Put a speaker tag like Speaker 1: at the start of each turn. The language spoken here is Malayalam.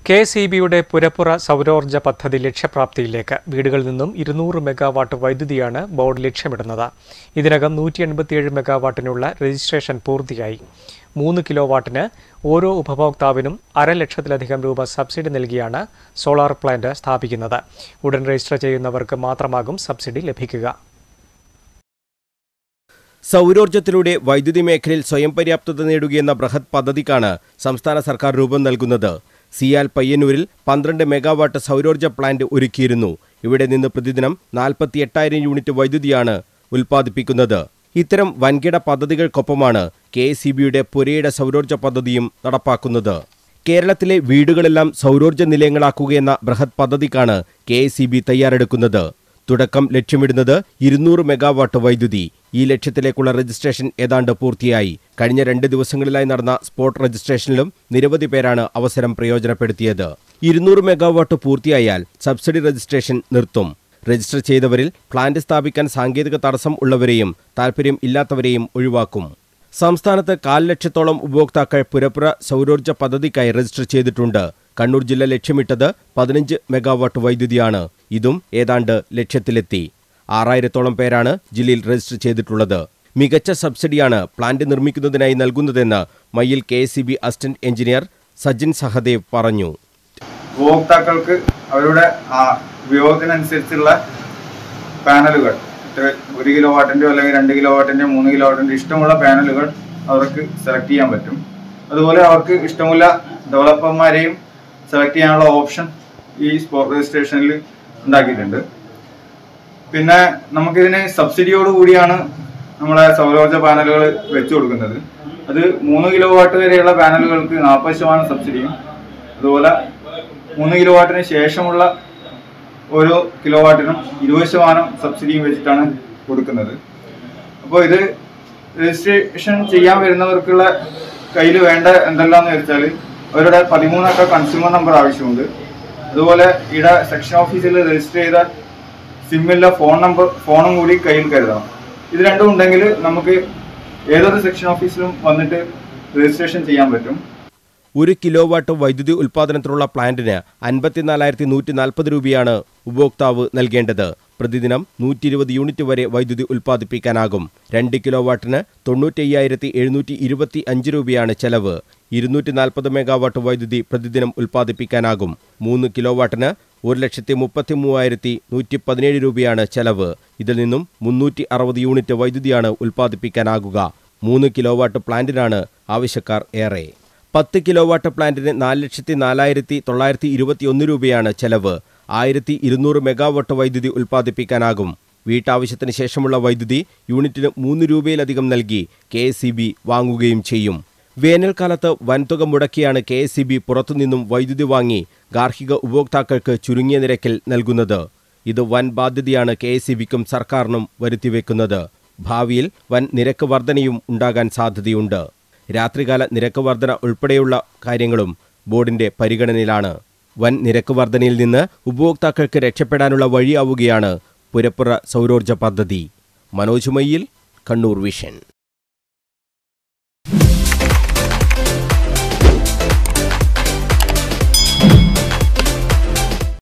Speaker 1: കെ എസ് ഇ ബിയുടെ പുരപ്പുറ സൗരോർജ്ജ പദ്ധതി ലക്ഷ്യപ്രാപ്തിയിലേക്ക് വീടുകളിൽ നിന്നും ഇരുന്നൂറ് മെഗാവാട്ട് വൈദ്യുതിയാണ് ബോർഡ് ലക്ഷ്യമിടുന്നത് ഇതിനകം നൂറ്റി എൺപത്തിയേഴ് മെഗാവാട്ടിനുള്ള രജിസ്ട്രേഷൻ പൂർത്തിയായി മൂന്ന് കിലോ വാട്ടിന് ഓരോ ഉപഭോക്താവിനും അര ലക്ഷത്തിലധികം രൂപ സബ്സിഡി നൽകിയാണ് സോളാർ പ്ലാന്റ് സ്ഥാപിക്കുന്നത് ഉടൻ രജിസ്റ്റർ ചെയ്യുന്നവർക്ക് മാത്രമാകും സബ്സിഡി ലഭിക്കുക
Speaker 2: സൗരോർജ്ജത്തിലൂടെ വൈദ്യുതി മേഖലയിൽ സ്വയം പര്യാപ്തത നേടുകയെന്ന ബൃഹത് പദ്ധതിക്കാണ് സംസ്ഥാന സർക്കാർ രൂപം നൽകുന്നത് സിയാൽ പയ്യന്നൂരിൽ പന്ത്രണ്ട് മെഗാവാട്ട് സൗരോർജ്ജ പ്ലാന്റ് ഒരുക്കിയിരുന്നു ഇവിടെ നിന്ന് പ്രതിദിനം നാൽപ്പത്തി എട്ടായിരം യൂണിറ്റ് വൈദ്യുതിയാണ് ഉൽപ്പാദിപ്പിക്കുന്നത് ഇത്തരം വൻകിട പദ്ധതികൾക്കൊപ്പമാണ് കെ എസ് സി ബിയുടെ പുരയിട സൗരോർജ്ജ പദ്ധതിയും നടപ്പാക്കുന്നത് കേരളത്തിലെ വീടുകളെല്ലാം സൗരോർജ്ജ നിലയങ്ങളാക്കുകയെന്ന ബൃഹത് പദ്ധതിക്കാണ് കെ എസ് സി ബി തയ്യാറെടുക്കുന്നത് തുടക്കം ലക്ഷ്യമിടുന്നത് ഇരുന്നൂറ് മെഗാവാട്ട് വൈദ്യുതി ഈ ലക്ഷ്യത്തിലേക്കുള്ള രജിസ്ട്രേഷൻ ഏതാണ്ട് പൂർത്തിയായി കഴിഞ്ഞ രണ്ട് ദിവസങ്ങളിലായി നടന്ന സ്പോട്ട് രജിസ്ട്രേഷനിലും നിരവധി പേരാണ് അവസരം പ്രയോജനപ്പെടുത്തിയത് ഇരുന്നൂറ് മെഗാവാട്ട് പൂർത്തിയായാൽ സബ്സിഡി രജിസ്ട്രേഷൻ നിർത്തും രജിസ്റ്റർ ചെയ്തവരിൽ പ്ലാന്റ് സ്ഥാപിക്കാൻ സാങ്കേതിക തടസ്സം ഉള്ളവരെയും താൽപ്പര്യം ഇല്ലാത്തവരെയും ഒഴിവാക്കും സംസ്ഥാനത്ത് കാൽ ലക്ഷത്തോളം ഉപഭോക്താക്കൾ പുരപ്പുറ സൗരോർജ്ജ പദ്ധതിക്കായി രജിസ്റ്റർ ചെയ്തിട്ടുണ്ട് കണ്ണൂർ ജില്ല ലക്ഷ്യമിട്ടത് പതിനഞ്ച് മെഗാവാട്ട് വൈദ്യുതിയാണ് ഇതും ഏതാണ്ട് ലക്ഷ്യത്തിലെത്തി ആറായിരത്തോളം പേരാണ് ജില്ലയിൽ രജിസ്റ്റർ ചെയ്തിട്ടുള്ളത് മികച്ച സബ്സിഡിയാണ് പ്ലാന്റ് നിർമ്മിക്കുന്നതിനായി നൽകുന്നതെന്ന് Mayyil K S C B assistant engineer Sajin Sahadev പറഞ്ഞു
Speaker 3: ഉപഭോക്താക്കൾക്ക് അവരുടെ ആ ഉപയോഗത്തിനനുസരിച്ചുള്ള പാനലുകൾ ഇത്ര ഒരു കിലോ വാട്ടിൻ്റെയോ അല്ലെങ്കിൽ രണ്ട് കിലോ വാട്ടിൻ്റെയോ മൂന്ന് കിലോ വാട്ടിൻ്റെ ഇഷ്ടമുള്ള പാനലുകൾ അവർക്ക് സെലക്ട് ചെയ്യാൻ പറ്റും അതുപോലെ അവർക്ക് ഇഷ്ടമുള്ള ഡെവലപ്പർമാരെയും സെലക്ട് ചെയ്യാനുള്ള ഓപ്ഷൻ ഈ സ്പോട്ട് രജിസ്ട്രേഷനിൽ ഉണ്ടാക്കിയിട്ടുണ്ട് പിന്നെ നമുക്കിതിന് സബ്സിഡിയോട് കൂടിയാണ് നമ്മളെ സൗരോർജ്ജ പാനലുകൾ വെച്ചു കൊടുക്കുന്നത് അത് മൂന്ന് കിലോ വാട്ട് വരെയുള്ള പാനലുകൾക്ക് നാൽപ്പത് ശതമാനം സബ്സിഡിയും അതുപോലെ മൂന്ന് കിലോ വാട്ടിന് ശേഷമുള്ള ഓരോ കിലോ വാട്ടിനും ഇരുപത് ശതമാനം സബ്സിഡിയും വെച്ചിട്ടാണ് കൊടുക്കുന്നത് അപ്പോൾ ഇത് രജിസ്ട്രേഷൻ ചെയ്യാൻ വരുന്നവർക്കുള്ള കയ്യിൽ വേണ്ട എന്തെല്ലാന്ന് വെച്ചാൽ അവരുടെ പതിമൂന്നക്ക കൺസ്യൂമർ നമ്പർ ആവശ്യമുണ്ട് അതുപോലെ ഇവിടെ സെക്ഷൻ ഓഫീസിൽ രജിസ്റ്റർ ചെയ്ത സിമ്മില്ല ഫോൺ നമ്പർ ഫോണും കൂടി കയ്യിൽ കരുതണം ഇത് രണ്ടും ഉണ്ടെങ്കിൽ നമുക്ക് ഏതൊരു സെക്ഷൻ ഓഫീസിലും വന്നിട്ട് രജിസ്ട്രേഷൻ ചെയ്യാൻ പറ്റും
Speaker 2: ഒരു കിലോ വാട്ട് വൈദ്യുതി ഉൽപ്പാദനത്തിനുള്ള പ്ലാന്റിന് അൻപത്തിനാലായിരത്തി നൂറ്റി നാൽപ്പത് രൂപയാണ് ഉപഭോക്താവ് നൽകേണ്ടത് പ്രതിദിനം നൂറ്റി ഇരുപത് യൂണിറ്റ് വരെ വൈദ്യുതി ഉൽപ്പാദിപ്പിക്കാനാകും രണ്ട് കിലോ വാട്ടിന് തൊണ്ണൂറ്റി അയ്യായിരത്തി എഴുന്നൂറ്റി ഇരുപത്തി അഞ്ച് രൂപയാണ് ചെലവ് ഇരുന്നൂറ്റി നാൽപ്പത് മെഗാവാട്ട് വൈദ്യുതി പ്രതിദിനം ഉൽപ്പാദിപ്പിക്കാനാകും മൂന്ന് കിലോ വാട്ടിന് ഒരു ലക്ഷത്തി മുപ്പത്തി മൂവായിരത്തി നൂറ്റി പതിനേഴ് രൂപയാണ് ചെലവ് ഇതിൽ നിന്നും മുന്നൂറ്റി അറുപത് യൂണിറ്റ് വൈദ്യുതിയാണ് ഉൽപ്പാദിപ്പിക്കാനാകുക മൂന്ന് കിലോ വാട്ട് പ്ലാന്റിനാണ് ആവശ്യക്കാർ ഏറെ പത്ത് കിലോ വാട്ട് പ്ലാന്റിന് നാല് ലക്ഷത്തി നാലായിരത്തി തൊള്ളായിരത്തി ഇരുപത്തി ഒന്ന് രൂപയാണ് ചെലവ് ആയിരത്തി ഇരുന്നൂറ് മെഗാവാട്ട് വൈദ്യുതി ഉൽപ്പാദിപ്പിക്കാനാകും വീട്ടാവശ്യത്തിന് ശേഷമുള്ള വൈദ്യുതി യൂണിറ്റിന് മൂന്ന് രൂപയിലധികം നൽകി കെ വാങ്ങുകയും ചെയ്യും വേനൽക്കാലത്ത് വൻതുക മുടക്കിയാണ് കെ എസ് സി ബി പുറത്തുനിന്നും വൈദ്യുതി വാങ്ങി ഗാർഹിക ഉപഭോക്താക്കൾക്ക് ചുരുങ്ങിയ നിരക്കിൽ നൽകുന്നത് ഇത് വൻ ബാധ്യതയാണ് കെ എസ് സി ബിക്കും സർക്കാരിനും വരുത്തിവെക്കുന്നത് ഭാവിയിൽ വൻ നിരക്ക് വർധനയും ഉണ്ടാകാൻ സാധ്യതയുണ്ട് രാത്രികാല നിരക്ക് വർധന ഉൾപ്പെടെയുള്ള കാര്യങ്ങളും ബോർഡിന്റെ പരിഗണനയിലാണ് വൻ നിരക്ക് വർധനയിൽ നിന്ന് ഉപഭോക്താക്കൾക്ക് രക്ഷപ്പെടാനുള്ള വഴിയാവുകയാണ് പുരപ്പുറ സൗരോർജ്ജ പദ്ധതി മനോജ് മയ്യിൽ കണ്ണൂർ വിഷൻ